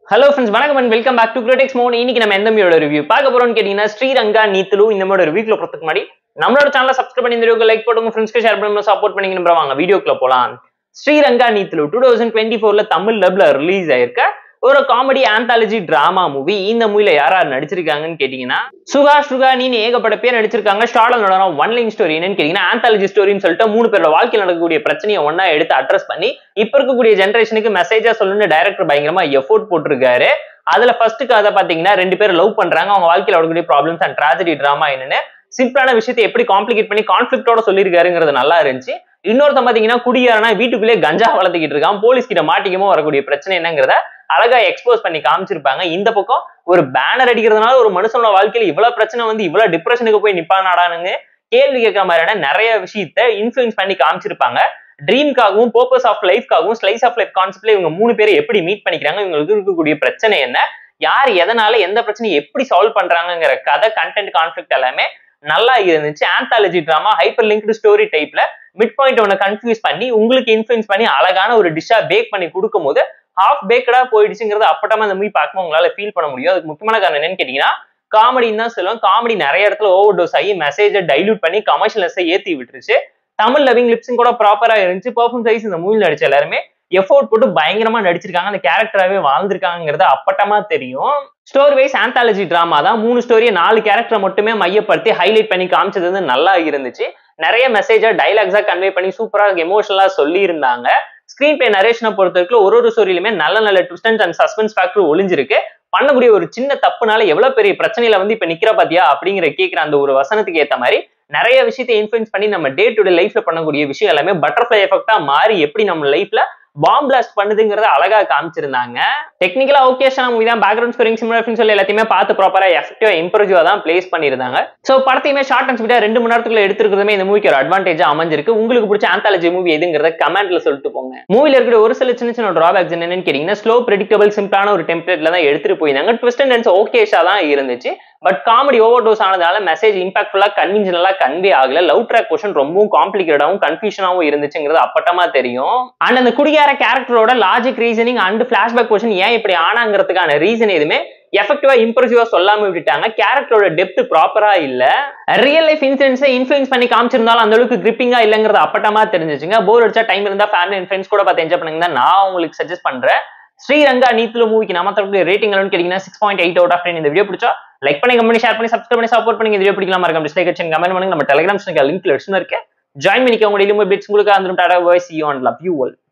hello friends வணக்கம் and welcome back to critics மோன் இன்னைக்கு நம்ம எந்த மூவியோட ரிவ்யூ பார்க்க போறோம்னு கேட்டீங்கன்னா ஸ்ரீரங்கா நீத்துலு இந்த மாதிரி ரிவ்யூக்குள்ள போறதுக்கு முன்னாடி நம்மளோட சேனலை சப்ஸ்கிரைப் பண்ணி இந்த வீடியோக்கு லைக் போடுங்க ஃப்ரெண்ட்ஸ்க்கு ஷேர் பண்ணி சப்போர்ட் பண்ணிக்கணும் வாங்க வீடியோக்குள்ள போலாம் Sriranga Neethulu two thousand twenty ஃபோர்ல தமிழ் டப்ல ரிலீஸ் ஆயிருக்க ஒரு காமெடி ஆந்தாலஜி டிராமா மூவி இந்த மூவில யார் யார் நடிச்சிருக்காங்கன்னு கேட்டீங்கன்னா சுகா சுகா நீ ஏகப்பட்ட பேர் நடிச்சிருக்காங்க ஸ்டார்ல நடனம் ஒன் லைன் ஸ்டோரி என்னன்னு கேட்டீங்கன்னா ஆந்தாலஜி ஸ்டோரின்னு சொல்லிட்டு மூணு பேரோட வாழ்க்கையில் நடக்கக்கூடிய பிரச்சனையை ஒன்னா எடுத்து அட்ரஸ் பண்ணி இப்ப இருக்கக்கூடிய ஜென்ரேஷனுக்கு மெசேஜா சொல்லணும்னு டைரக்டர் பயங்கரமா எஃபோர்ட் போட்டிருக்காரு அதுல ஃபர்ஸ்ட் கதை பாத்தீங்கன்னா ரெண்டு பேரும் லவ் பண்றாங்க அவங்க வாழ்க்கையில வரக்கூடிய ப்ராப்ளம்ஸ் அண்ட் ட்ராஜடி டிராமா என்னன்னு சிம்பிளான விஷயத்தை எப்படி காம்ப்ளிகேட் பண்ணி கான்ஃபிளிக்டோட சொல்லியிருக்காருங்கிறது நல்லா இருந்துச்சு இன்னொருத்தன் பாத்தீங்கன்னா குடியாரனா வீட்டுக்குள்ளே கஞ்சா வளர்த்துக்கிட்டு இருக்கான் போலீஸ் கிட்ட மாட்டிக்கமோ வரக்கூடிய பிரச்சனை என்னங்கிறத அழகா எக்ஸ்போஸ் பண்ணி காமிச்சிருப்பாங்க இந்த பக்கம் ஒரு பேனர் அடிக்கிறதுனால ஒரு மனுஷனோட வாழ்க்கையில இவ்வளவு பிரச்சனை வந்து இவ்வளவு டிப்ரெஷனுக்கு போய் நிப்பானாடானுங்க கேள்வி கேட்கிற மாதிரியான நிறைய விஷயத்த இன்ஃபுளுன்ஸ் பண்ணி காமிச்சிருப்பாங்க ட்ரீம்காகவும் பர்பஸ் ஆஃப் லைஃப்காகவும் ஸ்லைஸ் ஆஃப் லைஃப் கான்செப்ட்ல இவங்க மூணு பேரை எப்படி மீட் பண்ணிக்கிறாங்க இவங்களுக்கு இருக்கக்கூடிய பிரச்சனை என்ன யார் எதனால எந்த பிரச்சனையை எப்படி சால்வ் பண்றாங்கிற கதை கண்டென்ட் கான்ஃபிளிக் எல்லாமே நல்லா இருந்துச்சு anthology drama hyper linked story டைப்ல மிட் பாயிண்ட் ஒன்று கன்ஃபியூஸ் பண்ணி உங்களுக்கு இன்ஃபுளுன்ஸ் பண்ணி அழகான ஒரு டிஷ்ஷா பேக் பண்ணி கொடுக்கும் போது ஹாஃப் பேக்கடா போயிடுச்சுங்கிறது அப்பட்டமா அந்த மூவி பார்க்கும்போது உங்களால ஃபீல் பண்ண முடியும் அதுக்கு முக்கியமான காரணம் என்னன்னு கேட்டீங்கன்னா காமெடின்னு தான் சொல்லுவோம் காமெடி நிறைய இடத்துல ஓவர் டோஸ் ஆகி மெசேஜை டைல்யூட் பண்ணி கமர்ஷியல்ஸை ஏத்தி விட்டுருச்சு தமிழ் லவிங் லிப்ஸும் கூட ப்ராப்பரா இருந்துச்சு பர்ஃபார்ம் சைஸ் இந்த மூவியில் நடிச்ச எல்லாருமே எஃபோர்ட் போட்டு பயங்கரமா நடிச்சிருக்காங்க அந்த கேரக்டராகவே வாழ்ந்திருக்காங்கிறது அப்பட்டமா தெரியும் ஸ்டோரி வைஸ் ஆந்தாலஜி டிராமா தான் மூணு ஸ்டோரியை நாலு கேரக்டரை மட்டுமே மையப்படுத்தி ஹைலைட் பண்ணி காமிச்சது வந்து நல்லா இருந்துச்சு நிறைய மெசேஜா டைலாக்ஸா கன்வே பண்ணி சூப்பரா எமோஷனலா சொல்லி இருந்தாங்க ஸ்கிரீன் பிளே நரேஷனை பொறுத்த வரைக்கும் ஒரு ஒரு ஸ்டோரியிலுமே நல்ல நல்ல ட்விஸ்ட் அண்ட் சஸ்பென்ஸ் ஃபேக்டர் ஒளிஞ்சிருக்கு பண்ணக்கூடிய ஒரு சின்ன தப்புனால எவ்வளவு பெரிய பிரச்சனையில வந்து இப்ப நிக்கிற பாத்தியா அப்படிங்கிற கேட்கிற அந்த ஒரு வசனத்துக்கு ஏத்த மாதிரி நிறைய விஷயத்தை இன்ஃபுளுன்ஸ் பண்ணி நம்ம டே டு டே லைஃப்ல பண்ணக்கூடிய விஷயம் எல்லாமே பட்டர்ஃபிளை எஃபெக்டா மாறி எப்படி நம்ம லைஃப்ல பாம் பிளாஸ்ட் பண்ணுதுங்கிறத அழகா காமிச்சிருந்தாங்க டெக்னிக்கலா ஓகேஷனா மூவி தான் பேக்ரவுண்ட் ஸ்கோரிங் சிமுலேஷன் சொல்லி எல்லாத்தையுமே பார்த்து ப்ராப்பரா எஃபெக்டிவா இம்ப்ரூவா தான் பிளேஸ் பண்ணிருந்தாங்க சோ படத்தையுமே ஷார்ட் அண்ட் ஸ்வீட்டா ரெண்டு மணி நேரத்துக்குள்ள எடுத்துருக்கிறதுமே இந்த மூவிக்கு ஒரு அட்வான்டேஜா அமைஞ்சிருக்கு உங்களுக்கு பிடிச்ச ஆந்தாலஜி மூவி எதுங்கிறத கமெண்ட்ல சொல்லிட்டு போங்க மூவில இருக்கிற ஒரு சில சின்ன சின்ன டிராபேக்ஸ் என்னன்னு கேட்டீங்கன்னா ஸ்லோ ப்ரெடிக்டபிள் சிம்பிளான ஒரு டெம்ப்ளேட்ல தான் எடுத்துட்டு போயிருந்தாங்க ட்விஸ்ட் அண்ட் ஓகேஷா தான் இருந்துச்சு பட் காமெடி ஓவர் டோஸ் ஆனதால மெசேஜ் இம்பாக்ட்ஃபுல்லா கன்வின்ஷனலா கன்வே ஆகல லவ் ட்ராக் போர்ஷன் ரொம்பவும் காம்ப்ளிகேட்டாவும் கன்ஃபியூஷனாவும் இருந்துச்சுங்கிறது அப்பட்டமா தெரியும் அண்ட் அந்த குடியார கேரக்டரோட logic reasoning and flashback portion ஏன் இப்படி ஆனாங்கிறதுக்கான ரீசன் எதுவுமே எஃபெக்டிவா இம்ப்ரெசிவா சொல்லாம விட்டுட்டாங்க கேரக்டரோட டெப்த் ப்ராப்பரா இல்ல ரியல் லைஃப் இன்சிடென்ட்ஸை இன்ஃபுளுன்ஸ் பண்ணி காமிச்சிருந்தாலும் அந்த அளவுக்கு கிரிப்பிங்கா இல்லங்கிறது அப்பட்டமா தெரிஞ்சிச்சுங்க போர் அடிச்சா டைம் இருந்தா ஃபேமிலி அண்ட் ஃப்ரெண்ட்ஸ் கூட பார்த்து என்ஜாய் பண்ணுங்க தான் நான் உங்களுக்கு சஜஸ்ட் பண்றேன் ஸ்ரீரங்கா நீத்துல மூவிக்கு நம்ம தரக்கூடிய ரேட்டிங் எல்லாம் கேட்டீங்கன்னா six point eight out of ten இந்த வீடியோ பிடிச்சா லைக் பண்ணி கம்பெனி ஷேர் பண்ணி சப்ஸ்கிரைப் பண்ணி சப்போர்ட் பண்ணி இந்த வீடியோ பிடிக்கலாம் மறக்காம டிஸ்லைக் வச்சு கமெண்ட் பண்ணுங்க நம்ம டெலிகிராம் லிங்க்ல எடுத்து இருக்கு ஜாயின் பண்ணிக்க உங்க டெய்லி அப்டேட்ஸ் உங்களுக்கு வந்துடும் டாடா voice you and love you all